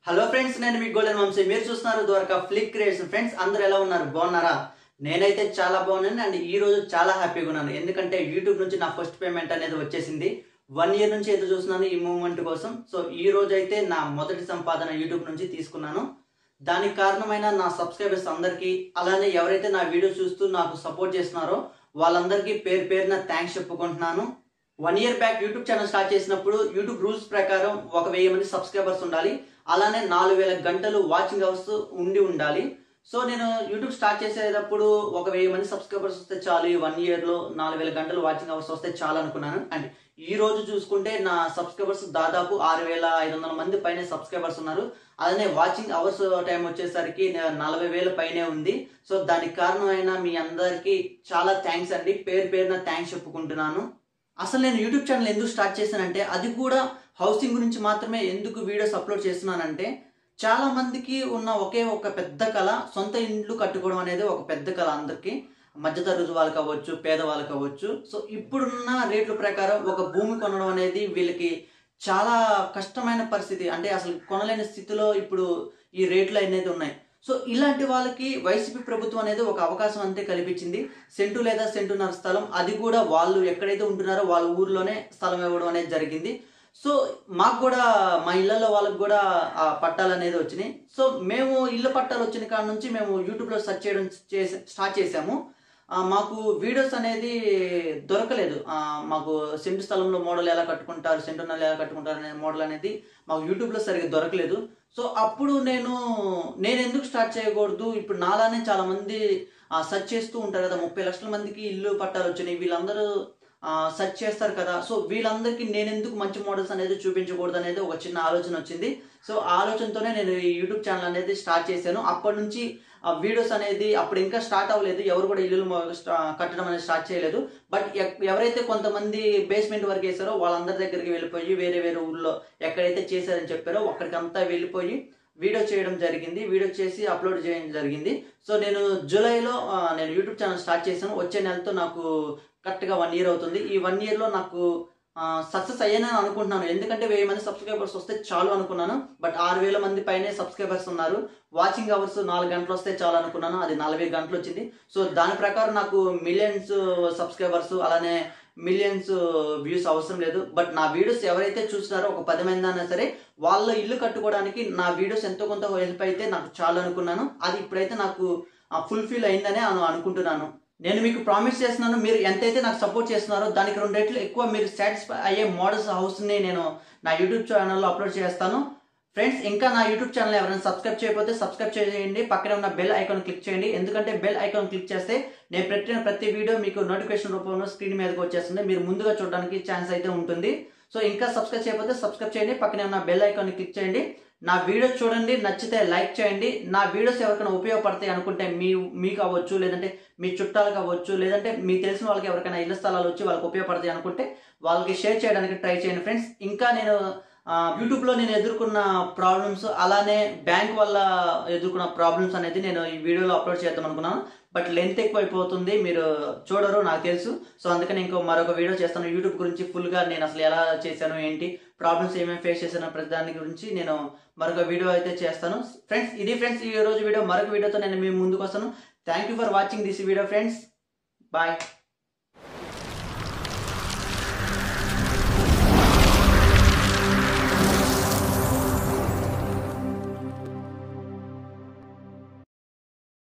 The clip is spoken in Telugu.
హలో ఫ్రెండ్స్ నేను మీ గోల్డెన్ వంశీ మీరు చూస్తున్నారు ద్వారకా ఫ్లిక్ క్రియేషన్ ఫ్రెండ్స్ అందరూ ఎలా ఉన్నారు బాగున్నారా నేనైతే చాలా బాగున్నాను అండ్ ఈ రోజు చాలా హ్యాపీగా ఉన్నాను ఎందుకంటే యూట్యూబ్ నుంచి నా ఫస్ట్ పేమెంట్ అనేది వచ్చేసింది వన్ ఇయర్ నుంచి ఎదురు చూస్తున్నాను ఈ మూమెంట్ కోసం సో ఈ రోజు అయితే నా మొదటి సంపాదన యూట్యూబ్ నుంచి తీసుకున్నాను దానికి కారణమైన నా సబ్స్క్రైబర్స్ అందరికీ అలానే ఎవరైతే నా వీడియో చూస్తూ నాకు సపోర్ట్ చేస్తున్నారో వాళ్ళందరికీ పేరు పేరున థ్యాంక్స్ చెప్పుకుంటున్నాను one year back YouTube channel start చేసినప్పుడు యూట్యూబ్ రూల్స్ ప్రకారం ఒక వెయ్యి మంది సబ్స్క్రైబర్స్ ఉండాలి అలానే నాలుగు వేల గంటలు వాచింగ్ అవర్స్ ఉండి ఉండాలి సో నేను యూట్యూబ్ స్టార్ట్ చేసేటప్పుడు ఒక వెయ్యి మంది సబ్స్క్రైబర్స్ వస్తే చాలు ఈ వన్ ఇయర్ లో నాలుగు వేల గంటలు వాచింగ్ అవర్స్ వస్తే చాలు అనుకున్నాను అండ్ ఈ రోజు చూసుకుంటే నా సబ్స్క్రైబర్స్ దాదాపు ఆరు వేల ఐదు వందల మంది పైన సబ్స్క్రైబర్స్ ఉన్నారు అలానే వాచింగ్ అవర్స్ టైం వచ్చేసరికి నలభై వేల పైనే ఉంది సో దానికి కారణమైన మీ అందరికీ చాలా థ్యాంక్స్ అండి పేరు పేరున థ్యాంక్స్ చెప్పుకుంటున్నాను అసలు నేను యూట్యూబ్ ఛానల్ ఎందుకు స్టార్ట్ చేశానంటే అది కూడా హౌసింగ్ గురించి మాత్రమే ఎందుకు వీడియోస్ అప్లోడ్ చేస్తున్నానంటే చాలా మందికి ఉన్న ఒకే ఒక పెద్ద కళ సొంత ఇండ్లు కట్టుకోవడం అనేది ఒక పెద్ద కళ అందరికీ మధ్యతరగతి వాళ్ళు కావచ్చు పేదవాళ్ళు కావచ్చు సో ఇప్పుడున్న రేట్ల ప్రకారం ఒక భూమి కొనడం అనేది వీళ్ళకి చాలా కష్టమైన పరిస్థితి అంటే అసలు కొనలేని స్థితిలో ఇప్పుడు ఈ రేట్లు అనేది ఉన్నాయి సో ఇలాంటి వాళ్ళకి వైసీపీ ప్రభుత్వం అనేది ఒక అవకాశం అంతే కల్పించింది సెంటు లేదా సెంటున్నర స్థలం అది కూడా వాళ్ళు ఎక్కడైతే ఉంటున్నారో వాళ్ళ ఊర్లోనే స్థలం ఇవ్వడం అనేది జరిగింది సో మాకు కూడా మా ఇళ్లలో వాళ్ళకి కూడా ఆ పట్టాలు అనేది వచ్చినాయి సో మేము ఇళ్ళ పట్టాలు వచ్చిన కాడ నుంచి మేము యూట్యూబ్లో సెర్చ్ చేయడం చేసి స్టార్ట్ చేసాము ఆ, మాకు వీడియోస్ అనేది దొరకలేదు ఆ, మాకు సెంటు స్థలంలో మోడల్ ఎలా కట్టుకుంటారు సెంటున్నర ఎలా కట్టుకుంటారు అనే మోడల్ అనేది మాకు యూట్యూబ్లో సరిగ్గా దొరకలేదు సో అప్పుడు నేను నేను ఎందుకు స్టార్ట్ చేయకూడదు ఇప్పుడు నాలానే చాలా మంది సెర్చ్ చేస్తూ ఉంటారు కదా ముప్పై లక్షల మందికి ఇల్లు పట్టాలు వచ్చినాయి వీళ్ళందరూ సెర్చ్ చేస్తారు కదా సో వీళ్ళందరికీ నేను ఎందుకు మంచి మోడల్స్ అనేది చూపించకూడదు అనేది ఒక చిన్న ఆలోచన వచ్చింది సో ఆ ఆలోచనతోనే నేను ఈ యూట్యూబ్ ఛానల్ అనేది స్టార్ట్ చేశాను అప్పటి నుంచి ఆ వీడియోస్ అనేది అప్పుడు ఇంకా స్టార్ట్ అవ్వలేదు ఎవరు కూడా ఇల్లు కట్టడం అనేది స్టార్ట్ చేయలేదు బట్ ఎక్- ఎవరైతే కొంతమంది బేస్మెంట్ వరకు వేసారో వాళ్ళందరి దగ్గరికి వెళ్ళిపోయి వేరే వేరే ఊళ్ళో ఎక్కడైతే చేశారని చెప్పారో అక్కడికంతా వెళ్ళిపోయి వీడియో చేయడం జరిగింది వీడియో చేసి అప్లోడ్ చేయడం జరిగింది సో నేను జూలైలో ఆ, నేను యూట్యూబ్ ఛానల్ స్టార్ట్ చేశాను వచ్చే నెలతో నాకు కరెక్ట్గా వన్ ఇయర్ అవుతుంది ఈ వన్ ఇయర్లో నాకు సక్సెస్ అయ్యానని అనుకుంటున్నాను ఎందుకంటే వెయ్యి మంది సబ్స్క్రైబర్స్ వస్తే చాలు అనుకున్నాను బట్ ఆరు వేల మంది పైనే సబ్స్క్రైబర్స్ ఉన్నారు వాచింగ్ అవర్స్ నాలుగు గంటలు వస్తే చాలు అనుకున్నాను అది నలభై గంటలు వచ్చింది సో దాని ప్రకారం నాకు మిలియన్స్ సబ్స్క్రైబర్స్ అలానే మిలియన్స్ వ్యూస్ అవసరం లేదు బట్ నా వీడియోస్ ఎవరైతే చూస్తున్నారో ఒక పది మంది అయినా సరే వాళ్ళ ఇల్లు కట్టుకోవడానికి నా వీడియోస్ ఎంతో కొంత హెల్ప్ అయితే నాకు చాలు అనుకున్నాను అది ఇప్పుడైతే నాకు ఫుల్ఫిల్ అయిందని అను అనుకుంటున్నాను నేను మీకు ప్రామిస్ చేస్తున్నాను మీరు ఎంతైతే నాకు సపోర్ట్ చేస్తున్నారో దానికి రెండు రెట్లు ఎక్కువ మీరు సాటిస్ఫై అయ్యే మోడల్స్ హౌస్ని నేను నా యూట్యూబ్ ఛానల్లో అప్లోడ్ చేస్తాను ఫ్రెండ్స్ ఇంకా నా యూట్యూబ్ ఛానల్ ఎవరైనా సబ్స్క్రైబ్ చేయకపోతే సబ్స్క్రైబ్ చేయండి పక్కనే ఉన్న బెల్ ఐకాన్ క్లిక్ చేయండి ఎందుకంటే బెల్ ఐకాన్ క్లిక్ చేస్తే నేను పెట్టిన ప్రతి వీడియో మీకు నోటిఫికేషన్ రూపంలో స్క్రీన్ మీదకి వచ్చేస్తుంది మీరు ముందుగా చూడడానికి ఛాన్స్ అయితే ఉంటుంది సో ఇంకా సబ్స్క్రైబ్ చేయకపోతే సబ్స్క్రైబ్ చేయండి పక్కనే ఉన్న బెల్ ఐకాన్ క్లిక్ చేయండి నా వీడియోస్ చూడండి నచ్చితే లైక్ చేయండి నా వీడియోస్ ఎవరికైనా ఉపయోగపడతాయి అనుకుంటే మీ మీకు అవ్వచ్చు లేదంటే మీ చుట్టాలకు అవ్వచ్చు లేదంటే మీకు తెలిసిన వాళ్ళకి ఎవరికైనా ఇళ్ల స్థలాలు వచ్చి వాళ్ళకి ఉపయోగపడతాయి అనుకుంటే వాళ్ళకి షేర్ చేయడానికి ట్రై చేయండి ఫ్రెండ్స్ ఇంకా నేను ఆ, యూట్యూబ్లో నేను ఎదుర్కొన్న ప్రాబ్లమ్స్ అలానే బ్యాంక్ వల్ల ఎదుర్కొన్న ప్రాబ్లమ్స్ అనేది నేను ఈ వీడియోలో అప్లోడ్ చేద్దాం అనుకున్నాను బట్ లెంత్ ఎక్కువ అయిపోతుంది మీరు చూడరు నాకు తెలుసు సో అందుకని ఇంకో మరొక వీడియో చేస్తాను యూట్యూబ్ గురించి ఫుల్గా నేను అసలు ఎలా చేశాను ఏంటి ప్రాబ్లమ్స్ ఏమేమి ఫేస్ చేశాను ప్రతి దాని గురించి నేను మరొక వీడియో అయితే చేస్తాను ఫ్రెండ్స్ ఇది ఫ్రెండ్స్ ఈ రోజు వీడియో మరొక వీడియోతో నేను మీ ముందుకు వస్తాను thank you for watching this video friends bye